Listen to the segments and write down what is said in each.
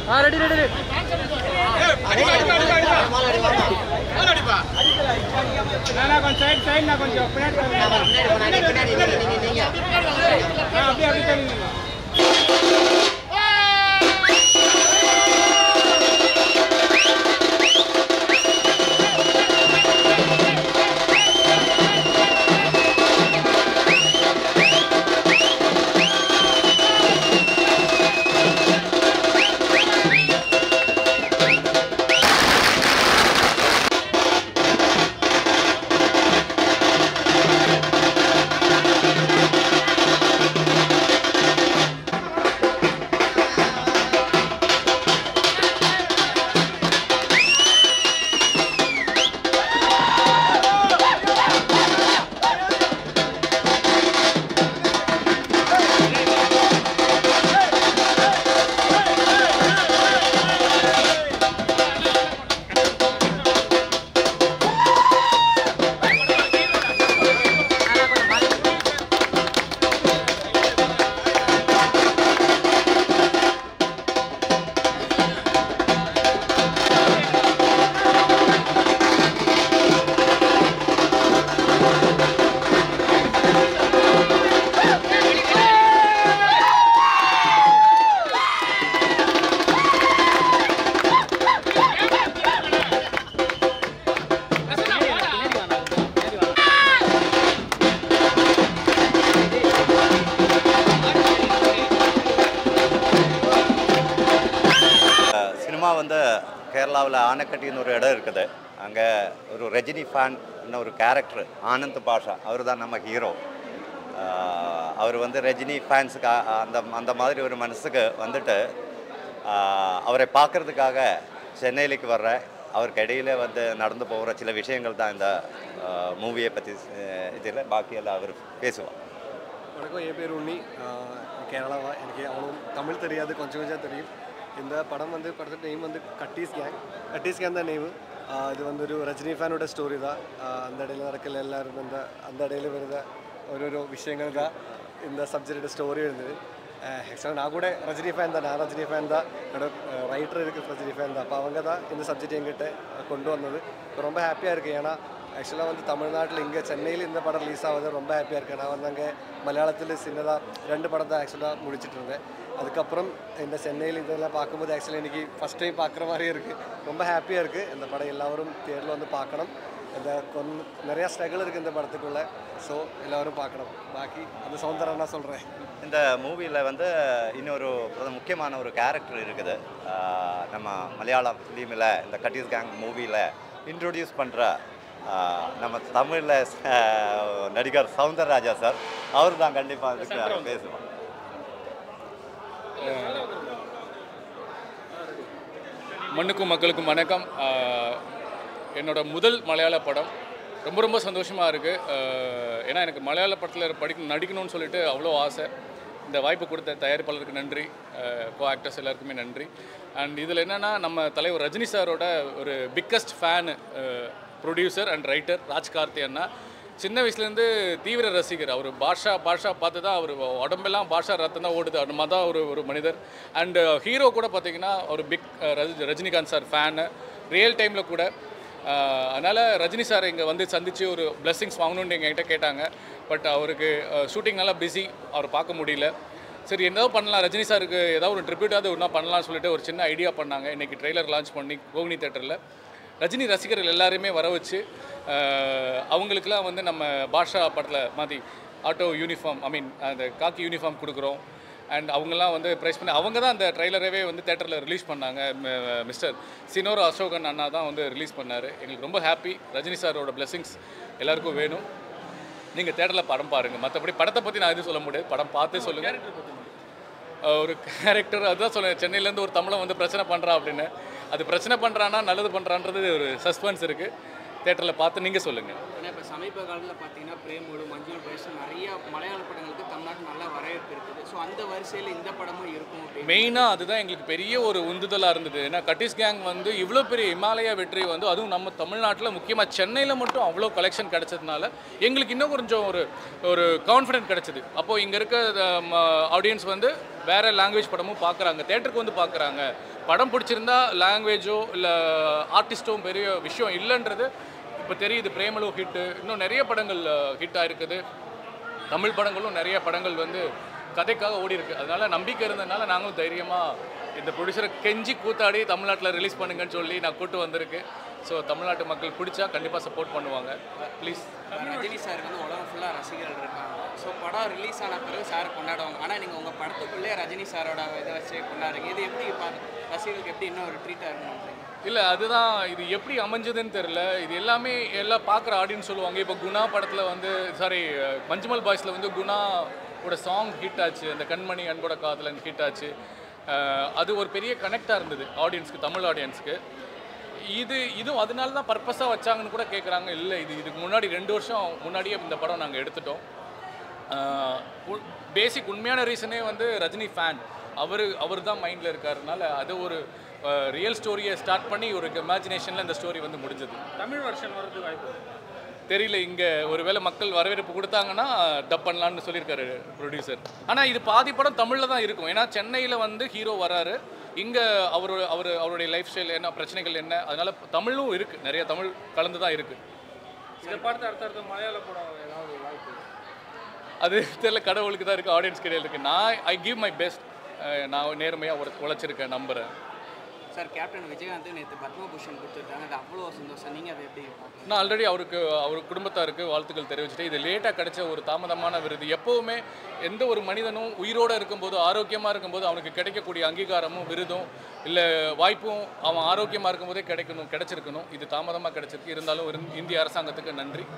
ஆ ready ready ready நான் கொஞ்சம் side side நான் கொஞ்சம் பின்னாடி ஆ, அப்படியே அப்படியே தள்ளிங்க. சினிமா வந்து கேரளாவில் ஆனைக்கட்டின்னு ஒரு இடம் இருக்குது அங்கே ஒரு ரஜினி ஃபேன் ஒரு கேரக்டர் ஆனந்த் பாஷா அவர் தான் நம்ம ஹீரோ அவர் வந்து ரஜினி ஃபேன்ஸுக்கு அந்த அந்த மாதிரி ஒரு மனசுக்கு வந்துட்டு ஆஹ், அவரை பார்க்கறதுக்காக சென்னையிലേക്ക് வர்ற அவருக்கு இடையில வந்து நடந்து போகிற சில விஷயங்கள் தான் இந்த மூவியை பற்றி இதில் பாக்கியெல்லாம் அவர் பேசுவார் வணக்கம் என் பேர் உன்னி ஆஹ் கேரளாவா எனக்கு அவ்வளோ தமிழ் தெரியாது கொஞ்சம் கொஞ்சம் தெரியும் இந்த படம் வந்து படத்தோட நேம் வந்து கட்டீஸ் கேங் கட்டீஸ் கேங் தான் நேம் இது வந்து ഒരു രജനി ഫാനോட സ്റ്റോറി தான் ஆஹ் அந்த இடையில നടക്കൽ எல்லாரும் இந்த அந்த இடையில വരുന്ന ഓരോരോ விஷயங்கள் தான் இந்த சப்ஜெக்டோட ஸ்டோரி இருந்தது ஆக்சுவலாக நான் கூட ரஜினி ஃபேன் தான் நான் ரஜினி ஃபேன் தான் என்னோட ரைட்டர் இருக்கு ரஜினி ஃபேன் தான் அப்போ அவங்க தான் இந்த சப்ஜெக்ட் எங்கிட்ட கொண்டு வந்தது இப்போ ரொம்ப ஹாப்பியாக இருக்குது ஏன்னா ஆக்சுவலாக வந்து தமிழ்நாட்டில் இங்கே சென்னையில் இந்த படம் ரிலீஸ் ஆகுது ரொம்ப ஹாப்பியாக இருக்கேன் நான் வந்து அங்கே மலையாளத்தில் சின்னதாக ரெண்டு படம் தான் ஆக்சுவலாக முடிச்சிட்டு இருந்தேன் அதுக்கப்புறம் இந்த சென்னையில் இதெல்லாம் பார்க்கும்போது ஆக்சுவலி எனக்கு ஃபஸ்ட் டைம் பார்க்குற மாதிரியே இருக்குது ரொம்ப ஹாப்பியாக இருக்குது இந்த படம் எல்லாரும் தியேட்டரில் வந்து பார்க்கணும் இந்த கொன் நிறையா ஸ்ட்ரகிள் இருக்குது இந்த படத்துக்குள்ளே ஸோ எல்லாரும் பார்க்கணும் பாக்கி அந்த சௌந்தரம் நான் சொல்கிறேன் இந்த மூவியில் வந்து இன்னொரு ஒரு முக்கியமான ஒரு கேரக்டர் இருக்குது ஆஹ் நம்ம மலையாளம் ஃபிலிமில் இந்த கட்டீஸ் கேங் மூவியில் இன்ட்ரொடியூஸ் பண்ணுற நம்ம தமிழில் நடிகர் சவுந்தரராஜா சார் அவர் தான் கண்டிப்பாக அதுக்கு பேசுவார் மண்ணுக்கும் மக்களுக்கும் வணக்கம் ஆஹ் என்னோட முதல் மலையாள படம் ரொம்ப ரொம்ப சந்தோஷமாக இருக்குது ஏன்னா எனக்கு மலையாள படத்தில் படிக்கணும் நடிக்கணும்னு சொல்லிட்டு அவ்வளோ ஆசை இந்த வாய்ப்பு கொடுத்த தயாரிப்பாளருக்கு நன்றி கோ ஆக்டர்ஸ் எல்லாருக்குமே நன்றி அண்ட் இதில் என்னென்னா நம்ம தலைவர் ரஜினி சாரோட ஒரு biggest fan producer and writer Raj Karthi அண்ணா சின்ன வயசுலேருந்து தீவிர ரசிகர் அவர் பாஷா பாஷா பார்த்து தான் அவர் உடம்பெல்லாம் பாஷா ரத்தம் தான் ஓடுது அந்த மாதிரி தான் ஒரு ஒரு மனிதர் அண்டு ஹீரோ கூட பார்த்தீங்கன்னா ஒரு big Rajinikanth sir fan real டைமில் கூட அதனால் ரஜினி சார் இங்கே வந்து சந்தித்து ஒரு பிளெஸ்ஸிங்ஸ் வாங்கணும்னு எங்ககிட்ட கேட்டாங்க பட் அவருக்கு ஷூட்டிங் நல்லா பிஸி அவர் பார்க்க முடியல சரி என்னதோ பண்ணலாம் ரஜினி சாருக்கு ஏதாவது ஒரு ட்ரிபியூட்டாவது ஒன்றா பண்ணலாம்னு சொல்லிட்டு ஒரு சின்ன ஐடியா பண்ணாங்க இன்றைக்கி ட்ரெய்லர் லான்ச் பண்ணி கோவினி தேட்டரில் ரஜினி ரசிகர்கள் எல்லாரையுமே வர வச்சு அஹ், அவங்களுக்கெல்லாம் வந்து நம்ம பாஷா படத்தில் மாதிரி ஆட்டோ யூனிஃபார்ம் ஐ மீன் அந்த காக்கி யூனிஃபார்ம் கொடுக்குறோம் அண்ட் அவங்கெல்லாம் வந்து ப்ரைஸ் பண்ணி அவங்க தான் அந்த ட்ரைலரவே வந்து தேட்டரில் ரிலீஸ் பண்ணாங்க ம- மிஸ்டர் சினோர் அசோகன் அண்ணா தான் வந்து ரிலீஸ் பண்ணார் எங்களுக்கு ரொம்ப ஹாப்பி ரஜினி சாரோட blessings எல்லாருக்கும் வேணும் நீங்கள் தேட்டரில் படம் பாருங்கள் மற்றபடி படத்தை பற்றி நான் எதுவும் சொல்ல முடியாது படம் பார்த்தே சொல்லுங்கள் ஒரு கேரக்டர் அதுதான் சொல்லுவேன் சென்னையிலேருந்து ஒரு தமிழன் வந்து பிரச்சனை பண்ணுறான் அப்படின்னு அது பிரச்சனை பண்ணுறான்னா நல்லது பண்ணுறான்றது ஒரு சஸ்பென்ஸ் இருக்குது தேட்டரில் பார்த்து நீங்கள் சொல்லுங்கள் ஏன்னா இப்போ சமீப காலத்தில் பார்த்தீங்கன்னா பிரேமோடு மஞ்சள் பிரேஸ் நிறைய மலையாள படங்களுக்கு தமிழ்நாட்டில் நல்ல வரவேற்பு இருக்குது ஸோ அந்த வரிசையில் இந்த படமும் இருக்கும் அப்படின்னு மெயினாக அதுதான் எங்களுக்கு பெரிய ஒரு உந்துதலாக இருந்தது ஏன்னா கட்டிஸ் கேங் வந்து இவ்வளோ பெரிய இமாலயா வெற்றி வந்து அதுவும் நம்ம தமிழ்நாட்டில் முக்கியமாக சென்னையில் மட்டும் அவ்வளோ கலெக்ஷன் கிடைச்சதுனால எங்களுக்கு இன்னும் கொஞ்சம் ஒரு ஒரு கான்ஃபிடென்ட் கிடைச்சது அப்போது இங்கே இருக்க ஆடியன்ஸ் வந்து வேறு லாங்குவேஜ் படமும் பார்க்குறாங்க தேட்டருக்கு வந்து பார்க்குறாங்க படம் பிடிச்சிருந்தா லாங்குவேஜோ இல்லை ஆர்டிஸ்ட்டோ பெரிய விஷயம் இல்லைன்றது இப்போ தெரியுது பிரேமலு ஹிட்டு இன்னும் நிறைய படங்கள் ஹிட் ஆயிருக்குது தமிழ் படங்களும் நிறைய படங்கள் வந்து கதைக்காக ஓடி இருக்கு அதனால நம்பிக்கை இருந்ததுனால நாங்களும் தைரியமாக இந்த ப்ரொடியூசரை கெஞ்சி கூத்தாடி தமிழ்நாட்டில் ரிலீஸ் பண்ணுங்கன்னு சொல்லி நான் கூட்டு வந்திருக்கு ஸோ தமிழ்நாட்டு மக்கள் பிடிச்சா கண்டிப்பாக சப்போர்ட் பண்ணுவாங்க ப்ளீஸ் ரஜினி சாருக்கு வந்து உலகம் ஃபுல்லாக ரசிகர்கள் இருக்காங்க ஸோ படம் ரிலீஸ் ஆன பிறகு சார் கொண்டாடுவாங்க ஆனால் நீங்கள் உங்கள் படத்துக்குள்ளே ரஜினி சாரோட இதை வச்சு கொண்டாடுறீங்க இது எப்படி பார்க்க ரசிகர்களுக்கு எப்படி இன்னும் ஒரு ட்ரீட்டாக இருக்கணும் இல்லை அதுதான் இது எப்படி அமைஞ்சதுன்னு தெரில இது எல்லாமே எல்லாம் பார்க்குற ஆடியன்ஸ் சொல்லுவாங்க இப்போ குணா படத்தில் வந்து சாரி மஞ்சுமல் பாய்ஸில் வந்து குணாவோட சாங் ஹிட் ஆச்சு அந்த கண்மணி அன்போட காதலன் ஹிட் ஆச்சு அஹ் அது ஒரு பெரிய கனெக்டாக இருந்தது ஆடியன்ஸ்க்கு தமிழ் ஆடியன்ஸ்க்கு இது இதுவும் அதனால தான் பர்பஸாக வச்சாங்கன்னு கூட கேட்குறாங்க இல்லை இது இதுக்கு முன்னாடி ரெண்டு வருஷம் முன்னாடியே இந்த படம் நாங்கள் எடுத்துட்டோம் பேசிக் உண்மையான ரீசனே வந்து ரஜினி ஃபேன் அவர் அவர் தான் மைண்டில் இருக்காருனால அது ஒரு ரியல் ஸ்டோரியை ஸ்டார்ட் பண்ணி ஒரு இமேஜினேஷனில் இந்த ஸ்டோரி வந்து முடிஞ்சது தமிழ் வருஷன் வரது வாய்ப்பு தெரியல இங்கே ஒருவேளை மக்கள் வரவேற்பு கொடுத்தாங்கன்னா டப் பண்ணலான்னு சொல்லியிருக்காரு ப்ரொடியூசர் ஆனால் இது பாதி படம் தமிழில் தான் இருக்கும் ஏன்னா சென்னையில் வந்து ஹீரோ வராரு இங்கே அவர் அவர் அவருடைய லைஃப் ஸ்டைல் என்ன பிரச்சனைகள் என்ன அதனால தமிழும் இருக்குது நிறைய தமிழ் கலந்து தான் இருக்குது இதை பார்த்து அடுத்த அடுத்த மலையாள படம் ஏதாவது வாய்ப்பு அது தெரியல கடவுளுக்கு தான் இருக்குது ஆடியன்ஸ் கிடையாது இருக்குது நான் ஐ கிவ் மை பெஸ்ட் நான் நேர்மையாக உழைச்சிருக்கேன் உழைச்சிருக்கேன் நம்புகிறேன் சார் கேப்டன் விஜயகாந்த் நேற்று பத்மபூஷன் கொடுத்துருக்காங்க அது அவ்வளோ சந்தோஷம் நீங்கள் அதை எப்படி பார்க்குறீங்க நான் ஆல்ரெடி அவருக்கு அவர் குடும்பத்தாருக்கு வாழ்த்துக்கள் தெரிவிச்சுட்டு இது லேட்டாக கிடைச்ச ஒரு தாமதமான விருது எப்போவுமே எந்த ஒரு மனிதனும் உயிரோடு இருக்கும்போது ஆரோக்கியமாக இருக்கும்போது அவனுக்கு கிடைக்கக்கூடிய அங்கீகாரமும் விருதும் இல்லை வாய்ப்பும் அவன் ஆரோக்கியமாக இருக்கும்போதே கிடைக்கணும் கிடைச்சிருக்கணும் இது தாமதமாக கிடைச்சிருக்கு இருந்தாலும் ஒரு இந்திய அரசாங்கத்துக்கு நன்றி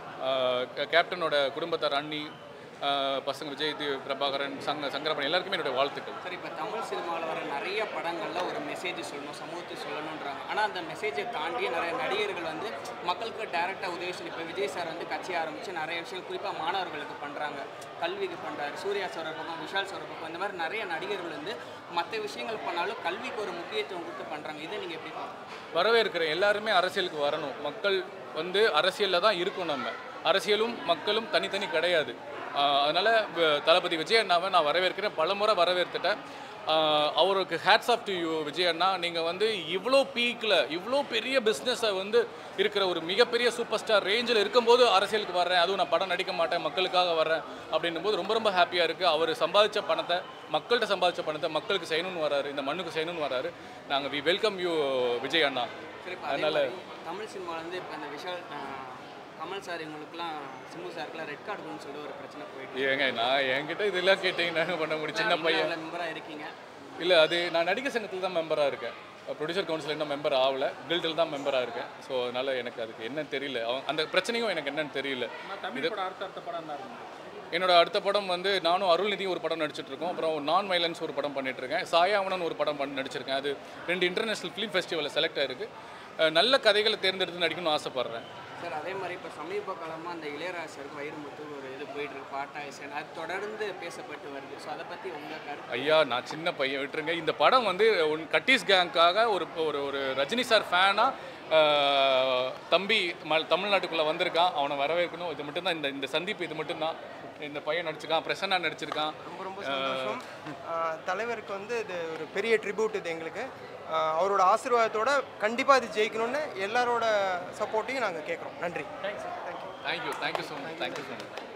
ஆஹ் கே- கேப்டனோட குடும்பத்தார் அண்ணி ஆஹ் பசங்க விஜய் தி- பிரபாகரன் சங்க சங்கரபணி எல்லாருக்குமே என்னுடைய வாழ்த்துக்கள் சார் இப்போ தமிழ் சினிமாவில் வர நிறைய படங்களில் ஒரு மெசேஜ் சொல்லணும் சமூகத்துக்கு சொல்லணுன்றாங்க ஆனால் அந்த மெசேஜை தாண்டி நிறைய நடிகர்கள் வந்து மக்களுக்கு டைரெக்டாக உதவி செய்யணும் இப்போ விஜய் சார் வந்து கட்சி ஆரம்பித்து நிறைய விஷயம் குறிப்பாக மாணவர்களுக்கு பண்ணுறாங்க கல்விக்கு பண்ணுறாரு சூர்யா சார் ஒரு பக்கம் விஷால் சார் ஒரு பக்கம் இந்த மாதிரி நிறைய நடிகர்கள் வந்து மற்ற விஷயங்கள் பண்ணாலும் கல்விக்கு ஒரு முக்கியத்துவம் கொடுத்து பண்ணுறாங்க இதை நீங்கள் எப்படி பார்க்குறீங்க வரவேற்கிறேன் எல்லாருமே அரசியலுக்கு வரணும் மக்கள் வந்து அரசியலில் தான் இருக்கும் நம்ம அரசியலும் மக்களும் தனித்தனி கிடையாது ஆஹ் அதனால வ- தளபதி விஜய் அண்ணாவை நான் வரவேற்கிறேன் பலமுறை வரவேற்றுட்டேன் ஆஹ் அவருக்கு hats off to you Vijay அண்ணா நீங்கள் வந்து இவ்வளோ பீக்கில் இவ்வளோ பெரிய பிஸ்னஸை வந்து இருக்கிற ஒரு மிகப்பெரிய சூப்பர் ஸ்டார் ரேஞ்சில் இருக்கும்போது அரசியலுக்கு வர்றேன் அதுவும் நான் படம் நடிக்க மாட்டேன் மக்களுக்காக வர்றேன் அப்படின்னும் போது ரொம்ப ரொம்ப ஹாப்பியாக இருக்குது அவர் சம்பாதிச்ச பணத்தை மக்கள்கிட்ட சம்பாதிச்ச பணத்தை மக்களுக்கு செய்யணும்னு வராரு இந்த மண்ணுக்கு செய்யணும்னு வராரு நாங்கள் வி வெல்கம் யூ விஜய் அண்ணா சரி இப்போ அதே மாதிரி தமிழ் சினிமாவில் வந்து இப்போ இந்த விஷால் ஆஹ், கமல் சார் இவங்களுக்குலாம் சிம்பு சாருக்குலாம் ரெட் கார்டுன்னு சொல்லி ஒரு பிரச்சனை போயிட்டு ஏங்க நான் என்கிட்ட இதெல்லாம் கேட்டீங்கன்னா என்ன பண்ண முடியும் சின்ன பையன் மெம்பராக இருக்கீங்க இல்லை அது நான் நடிகர் சங்கத்தில் தான் மெம்பராக இருக்கேன் ப்ரொடியூசர் கவுன்சில் இன்னும் மெம்பர் ஆகல கில்டில் தான் மெம்பராக இருக்கேன் ஸோ அதனால் எனக்கு அதுக்கு என்னன்னு தெரியல அவன் அந்த பிரச்சனையும் எனக்கு என்னன்னு தெரியல ஆனால் தமிழ் படம் அடுத்த அடுத்த படம் தான் இருக்கும் என்னோட அடுத்த படம் வந்து நானும் அருள்நிதி ஒரு படம் நடிச்சிட்டு இருக்கோம் அப்புறம் நான் வைலன்ஸ் ஒரு படம் பண்ணிட்டு இருக்கேன் சாயாவனன் ஒரு படம் பண்ணி நடிச்சிருக்கேன் அது ரெண்டு இன்டர்நேஷனல் ஃபிலிம் ஃபெஸ்டிவலில் செலக்ட் ஆயிருக்கு அஹ் நல்ல கதைகளை தேர்ந்தெடுத்து நடிக்கணும்னு ஆசைப்பட்றேன் சார் அதே மாதிரி இப்போ சமீப காலமாக அந்த இளையராஜருக்கு வைரமுத்து ஒரு இது போயிட்டு இருக்கு பாட்டாயசன் அது தொடர்ந்து பேசப்பட்டு வருது ஸோ அதை பற்றி உங்கள் கருத்து ஐயா நான் சின்ன பையன் விட்டுருங்க இந்த படம் வந்து உன் கட்டீஸ் கேங்க்காக ஒரு ஒரு ஒரு ரஜினி சார் ஃபேனாக தம்பி ம தமிழ்நாட்டுக்குள்ளே வந்திருக்கான் அவனை வரவேற்கணும் இது மட்டும்தான் இந்த இந்த சந்திப்பு இது மட்டும்தான் இந்த பையன் நடிச்சிருக்கான் பிரசன்னா நடிச்சிருக்கான் ரொம்ப ரொம்ப சந்தோஷம் ஆஹ் தலைவருக்கு வந்து இது ஒரு பெரிய ட்ரிபியூட் இது எங்களுக்கு ஆஹ் அவரோட ஆசீர்வாதத்தோட கண்டிப்பாக இது ஜெயிக்கணும்னு எல்லாரோட சப்போர்ட்டையும் நாங்கள் கேட்குறோம் நன்றி thank you thank you thank you so much thank you so much